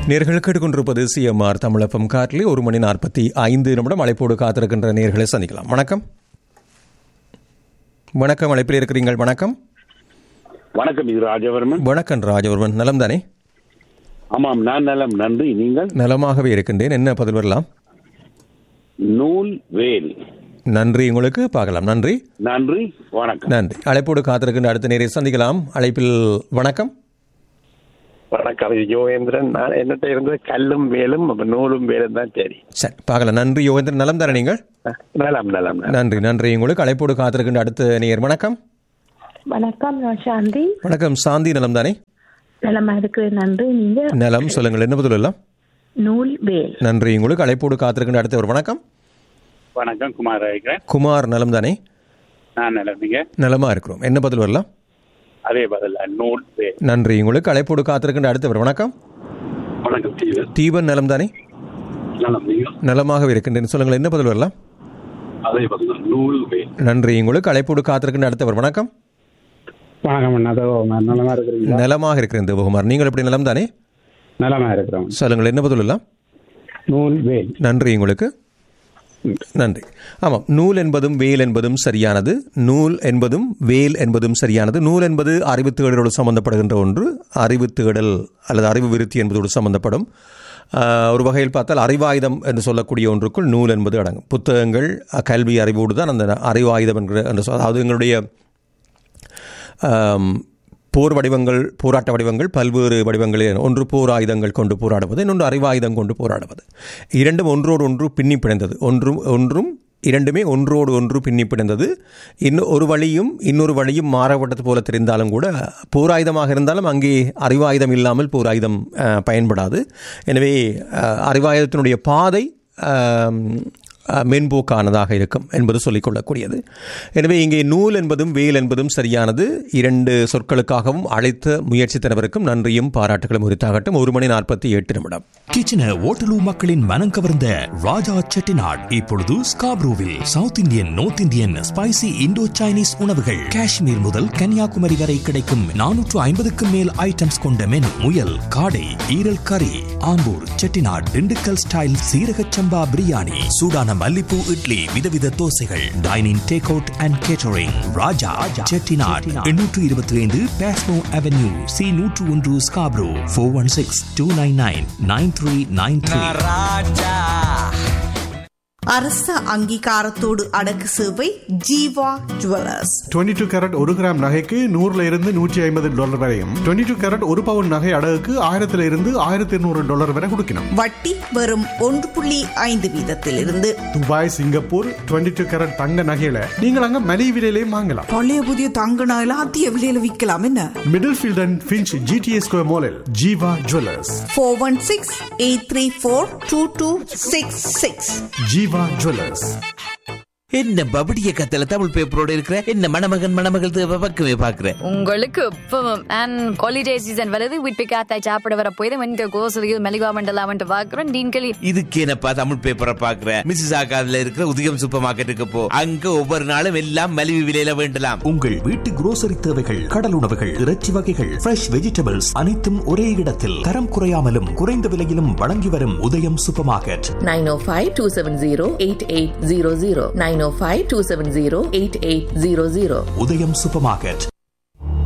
நேர்கள் கேட்டுக்கொண்டிருப்பது சிஎம்ஆர் தமிழப்பம் காற்றிலே ஒரு மணி நாற்பத்தி ஐந்து நிமிடம் அழைப்போடு காத்திருக்கின்ற நேர்களை சந்திக்கலாம் வணக்கம் வணக்கம் அழைப்பில் இருக்கிறீர்கள் வணக்கம் வணக்கம் இது ராஜவர்மன் வணக்கம் ராஜவர்மன் நலம் தானே ஆமாம் நான் நலம் நன்றி நீங்கள் நலமாகவே இருக்கின்றேன் என்ன பதில் வரலாம் நூல் வேல் நன்றி உங்களுக்கு பார்க்கலாம் நன்றி நன்றி வணக்கம் நன்றி அழைப்போடு காத்திருக்கின்ற அடுத்த நேரை சந்திக்கலாம் அழைப்பில் வணக்கம் வணக்கம் இது யோகேந்திரன் நான் என்னட்ட இருந்தது கல்லும் வேலும் அப்ப நூலும் வேலும் தான் சரி சரி பார்க்கலாம் நன்றி யோகேந்திரன் நலம் தானே நீங்கள் அஹ், நலம் நலம் நலம் நன்றி நன்றி உங்களுக்கு அழைப்போடு காத்திருக்கின்ற அடுத்த நேயர் வணக்கம் வணக்கம் நான் சாந்தி வணக்கம் சாந்தி நலம் தானே நலமா இருக்கிறேன் நன்றி நீங்க நலம் சொல்லுங்கள் என்ன பதில் எல்லாம் நூல் வேல் நன்றி உங்களுக்கு அழைப்போடு காத்திருக்கின்ற அடுத்த ஒரு வணக்கம் வணக்கம் குமார் இருக்கிறேன் குமார் நலம் தானே நான் நலம் நீங்க நலமா இருக்கிறோம் என்ன பதில் வரலாம் அதே பதில் நூல் வேல் நன்றி உங்களுக்கு அழைப்போடு காத்திருக்கின்ற அடுத்தவர் வணக்கம் வணக்கம் தீவன் தீபன் நலம் தானே நலம் நீங்க நலமாக இருக்கின்றேன் சொல்லுங்கள் என்ன பதில் வரலாம் அதே பதில் நூல் வேல் நன்றி உங்களுக்கு அழைப்போடு காத்திருக்கின்ற அடுத்தவர் வணக்கம் வணக்கம் அண்ணா அதோ நலமா இருக்கிறீங்களா நலமாக இருக்கிறேன் தேவகுமார் நீங்கள் எப்படி நலம் தானே நலமா இருக்கிறோம் சொல்லுங்கள் என்ன பதில் எல்லாம் நூல் வேல் நன்றி உங்களுக்கு நன்றி ஆமாம் நூல் என்பதும் வேல் என்பதும் சரியானது நூல் என்பதும் வேல் என்பதும் சரியானது நூல் என்பது அறிவு தேடலோடு சம்பந்தப்படுகின்ற ஒன்று அறிவு தேடல் அல்லது அறிவு விருத்தி என்பதோடு சம்பந்தப்படும் ஆஹ், ஒரு வகையில் பார்த்தால் அறிவாயுதம் என்று சொல்லக்கூடிய ஒன்றுக்குள் நூல் என்பது அடங்கும் புத்தகங்கள் அஹ், கல்வி அறிவோடு தான் அந்த அறிவாயுதம் என்கிற என்று சொல் அதாவது எங்களுடைய ஆம், போர் வடிவங்கள் போராட்ட வடிவங்கள் பல்வேறு வடிவங்களில் ஒன்று போர் ஆயுதங்கள் கொண்டு போராடுவது இன்னொன்று அறிவாயுதம் கொண்டு போராடுவது இரண்டும் ஒன்றோடு ஒன்று பின்னி பிணைந்தது ஒன்றும் ஒன்றும் இரண்டுமே ஒன்றோடு ஒன்று பின்னி பிணைந்தது இன்னும் ஒரு வழியும் இன்னொரு வழியும் மாறப்பட்டது போல தெரிந்தாலும் கூட போராயுதமாக இருந்தாலும் அங்கே அறிவாயுதம் இல்லாமல் போராயுதம் அஹ், பயன்படாது எனவே அஹ், அறிவாயுதத்தினுடைய பாதை ஆம், அஹ், மென்போக்கானதாக இருக்கும் என்பது சொல்லிக்கொள்ளக்கூடியது எனவே இங்கே நூல் என்பதும் வேல் என்பதும் சரியானது இரண்டு சொற்களுக்காகவும் அழைத்த முயற்சித்தனவருக்கும் நன்றியும் பாராட்டுகளும் உரித்தாகட்டும் ஒரு மணி நாற்பத்தி எட்டு நிமிடம் கிச்சன ஓட்டலூ மக்களின் மனம் கவர்ந்த ராஜா செட்டிநாட் இப்பொழுது ஸ்காப்ரூவில் south Indian north Indian spicy Indo Chinese உணவுகள் காஷ்மீர் முதல் கன்னியாகுமரி வரை கிடைக்கும் நானூற்று ஐம்பதுக்கும் மேல் ஐட்டம்ஸ் கொண்ட மெனு முயல் காடை ஈரல் கறி ஆம்பூர் செட்டிநாட் திண்டுக்கல் ஸ்டைல் சீரக சம்பா பிரியாணி சூடான மல்லிப்பூ இட்லி விதவித தோசைகள் dining take out and catering Raja Chettinad எண்ணூற்று இருபத்தி ஐந்து பேஸ்மோ அவென்யூ சி நூற்று ஒன்று Scarborough four one six two nine nine nine three nine three அரச அங்கீகாரத்தோடு அடக்கு சேவை ஜீவா ஜுவல்லர்ஸ் 22 டூ கேரட் ஒரு கிராம் நகைக்கு நூறுல இருந்து நூற்றி ஐம்பது டாலர் வரையும் 22 டூ கேரட் ஒரு பவுன் நகை அடகுக்கு ஆயிரத்துல இருந்து ஆயிரத்தி இருநூறு டாலர் வரை கொடுக்கணும் வட்டி வெறும் ஒன்று புள்ளி ஐந்து வீதத்திலிருந்து துபாய் சிங்கப்பூர் 22 டூ கேரட் தங்க நகையில நீங்கள் அங்க மலிவு விலையிலையும் வாங்கலாம் பழைய புதிய தங்க நகைலாம் அதிக விலையில விற்கலாம் என்ன Middlefield and Finch GTA square மாலில் Jeeva jewellers four one six eight three four two two six six Jeeva jewellers என்ன பபடிய கத்தல தமிழ் பேப்பரோட இருக்கிற என்ன மணமகன் மணமகள் தேவை பக்கமே பாக்குற உங்களுக்கு இப்பவும் அண்ட் ஹாலிடே சீசன் வருது வீட்டு காத்தாய் சாப்பிட வர போய் இந்த கோசலியில் மெலிவா மண்டலாம் பாக்குறோம் டீன்களி இதுக்கு என்னப்பா தமிழ் பேப்பரை பாக்குற மிஸ்ஸஸ் ஆகாதுல இருக்கிற உதயம் சூப்பர் மார்க்கெட்டுக்கு போ அங்க ஒவ்வொரு நாளும் எல்லாம் மலிவு விலையில வேண்டலாம் உங்கள் வீட்டு குரோசரி தேவைகள் கடல் உணவுகள் இறைச்சி வகைகள் ஃப்ரெஷ் வெஜிடபிள்ஸ் அனைத்தும் ஒரே இடத்தில் தரம் குறையாமலும் குறைந்த விலையிலும் வழங்கி வரும் Udayam supermarket nine O five two seven zero eight eight zero zero nine O five two seven zero eight eight zero zero Udayam super market